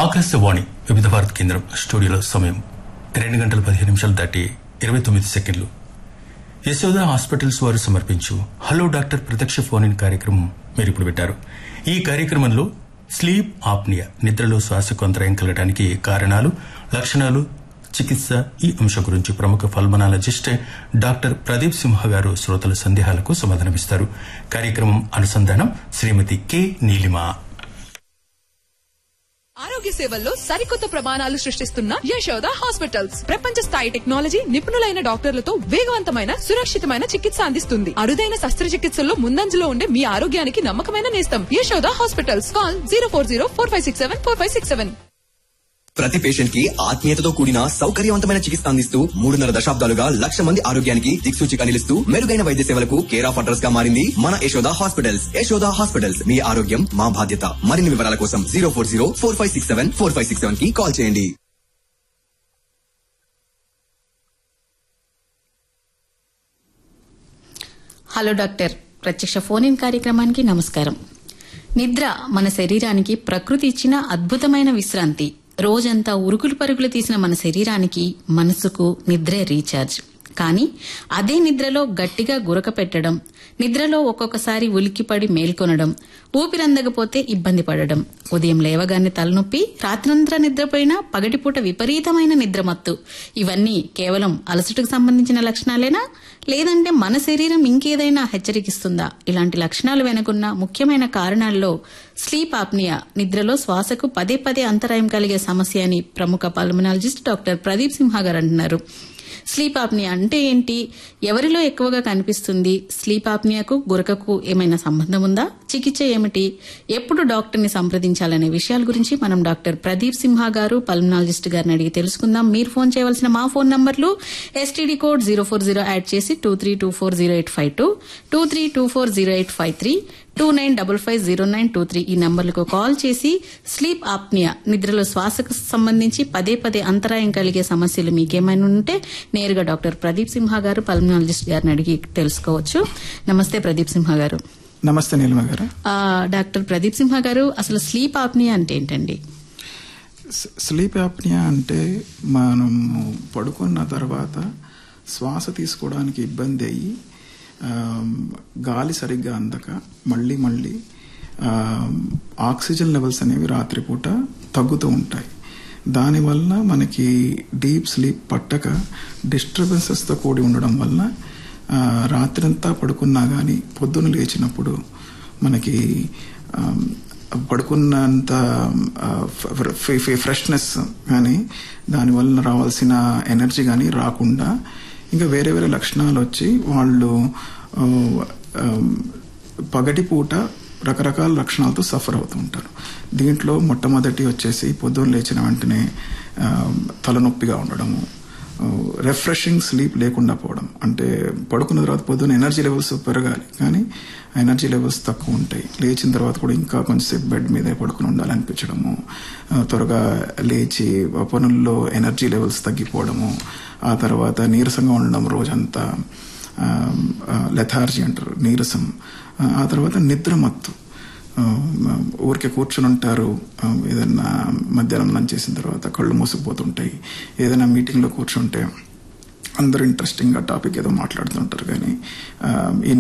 ఆకాశవాణి వివిధ భారత్ కేంద్రం స్టూడియోలో సమయం రెండు గంటల పదిహేను నిమిషాలు దాటి ఇరవై తొమ్మిది సెకండ్లు యశోద హాస్పిటల్స్ వారు సమర్పించు హలో డాక్టర్ ప్రత్యక్ష ఫోన్ ఇన్ కార్యక్రమం మీరు ఇప్పుడు వింటారు ఈ కార్యక్రమంలో స్లీప్ ఆప్నియా నిద్రలో శ్వాసకు అంతరాయం కలగడానికి కారణాలు లక్షణాలు చికిత్స ఈ అంశం గురించి ప్రముఖ పల్మనాలజిస్ట్ డాక్టర్ ప్రదీప్ సింహ గారు శ్రోతల సందేహాలకు సమాధానమిస్తారు కార్యక్రమం అనుసంధానం శ్రీమతి కె నీలిమ ఆరోగ్య సేవల్లో సరికొత్త ప్రమాణాలు సృష్టిస్తున్న యశోద హాస్పిటల్స్ ప్రపంచ స్థాయి టెక్నాలజీ నిపుణులైన డాక్టర్లతో వేగవంతమైన సురక్షితమైన చికిత్స అందిస్తుంది అరుదైన శస్త్రచికిత్సల్లో ముందంజలో ఉండే మీ ఆరోగ్యానికి నమ్మకమైన నేస్తం Yashoda hospitals call zero four zero four five six seven four five six seven ప్రతి పేషెంట్ కి ఆత్మీయతతో కూడిన సౌకర్యవంతమైన చికిత్స అందిస్తూ మూడున్నర దశాబ్దాలుగా లక్ష మంది ఆరోగ్యానికి దిక్సూచిగా నిలుస్తూ మెరుగైన వైద్య సేవలకు కేర్ ఆఫ్ అడ్రస్ గా మారింది మన యశోద హాస్పిటల్స్ యశోద హాస్పిటల్స్ మీ ఆరోగ్యం మా బాధ్యత మరిన్ని వివరాల కోసం zero four zero four five six seven four five six seven కి కాల్ చేయండి హలో డాక్టర్ ప్రత్యక్ష ఫోన్ ఇన్ కార్యక్రమానికి నమస్కారం నిద్ర మన శరీరానికి ప్రకృతి ఇచ్చిన అద్భుతమైన విశ్రాంతి రోజంతా ఉరుకులు పరుగులు తీసిన మన శరీరానికి మనసుకు నిద్రే రీఛార్జ్ కానీ అదే నిద్రలో గట్టిగా గురక పెట్టడం నిద్రలో ఒక్కొక్కసారి ఉలిక్కిపడి మేల్కొనడం ఊపిరందకపోతే ఇబ్బంది పడడం ఉదయం లేవగానే తలనొప్పి రాత్రంతా నిద్రపోయినా పగటిపూట విపరీతమైన నిద్రమత్తు ఇవన్నీ కేవలం అలసటకు సంబంధించిన లక్షణాలేనా లేదంటే మన శరీరం ఇంకేదైనా హెచ్చరికిస్తుందా ఇలాంటి లక్షణాలు వెనుకున్న ముఖ్యమైన కారణాల్లో స్లీప్ ఆప్నియా నిద్రలో శ్వాసకు పదే పదే అంతరాయం కలిగే సమస్య అని ప్రముఖ పల్మనాలజిస్ట్ డాక్టర్ ప్రదీప్ సింహ గారు అంటున్నారు స్లీప్ ఆప్నియా అంటే ఏంటి ఎవరిలో ఎక్కువగా కనిపిస్తుంది స్లీప్ ఆప్నియాకు గురకకు ఏమైనా సంబంధం ఉందా చికిత్స ఏమిటి ఎప్పుడు డాక్టర్ని సంప్రదించాలనే విషయాల గురించి మనం డాక్టర్ ప్రదీప్ సింహ గారు పల్మనాలజిస్ట్ గారిని అడిగి తెలుసుకుందాం మీరు ఫోన్ చేయవలసిన మా ఫోన్ నంబర్లు STD code zero four zero add చేసి two three two four zero eight five two two three two four zero eight five three two nine double five zero nine two three ఈ నంబర్లకు call చేసి sleep apnoea నిద్రలో శ్వాసకు సంబంధించి పదే పదే అంతరాయం కలిగే సమస్యలు మీకేమైనా ఉంటే నేరుగా డాక్టర్ ప్రదీప్ సింహ గారు పల్మనాలజిస్ట్ గారిని అడిగి తెలుసుకోవచ్చు నమస్తే ప్రదీప్ సింహ గారు నమస్తే నీలిమ గారు ఆ, డాక్టర్ ప్రదీప్ సింహ గారు అసలు స్లీప్ ఆప్నియా అంటే ఏంటండి స్- స్లీప్ యాప్నియా అంటే మనము పడుకున్న తర్వాత శ్వాస తీసుకోవడానికి ఇబ్బంది అయ్యి ఆమ్, గాలి సరిగ్గా అందక మళ్ళీ మళ్ళీ ఆమ్, ఆక్సిజన్ లెవెల్స్ అనేవి రాత్రిపూట తగ్గుతూ ఉంటాయి దానివల్ల మనకి డీప్ స్లీప్ పట్టక డిస్టర్బెన్సెస్తో కూడి ఉండడం వల్ల ఆ, రాత్రంతా పడుకున్నా కానీ పొద్దున లేచినప్పుడు మనకి ఆమ్, పడుకున్నంత ఫ్రెష్నెస్ కానీ దానివల్ల రావాల్సిన ఎనర్జీ కానీ రాకుండా ఇంకా వేరే వేరే లక్షణాలు వచ్చి వాళ్ళు ఆ, ఆ, పగటిపూట రకరకాల లక్షణాలతో సఫర్ అవుతూ ఉంటారు దీంట్లో మొట్టమొదటి వచ్చేసి పొద్దున్న లేచిన వెంటనే ఆ, తలనొప్పిగా ఉండడము రిఫ్రెషింగ్ స్లీప్ లేకుండా పోవడం అంటే పడుకున్న తర్వాత పొద్దున్న ఎనర్జీ లెవెల్స్ పెరగాలి కానీ ఎనర్జీ లెవెల్స్ తక్కువ ఉంటాయి లేచిన తర్వాత కూడా ఇంకా కొంచెంసేపు బెడ్ మీదే పడుకుని ఉండాలనిపించడము ఆ, త్వరగా లేచి పనుల్లో ఎనర్జీ లెవెల్స్ తగ్గిపోవడము ఆ తర్వాత నీరసంగా ఉండడం రోజంతా లెథార్జీ అంటారు నీరసం ఆ, ఆ తర్వాత నిద్రమత్తు ఆ, ఊరికే కూర్చుని ఉంటారు ఆ, ఏదన్నా మధ్యాహ్నం లంచ్ చేసిన తర్వాత కళ్ళు మూసుకుపోతుంటాయి ఏదైనా మీటింగ్లో కూర్చుంటే అందరూ ఇంట్రెస్టింగ్గా టాపిక్ ఏదో మాట్లాడుతుంటారు కానీ ఆ, ఈ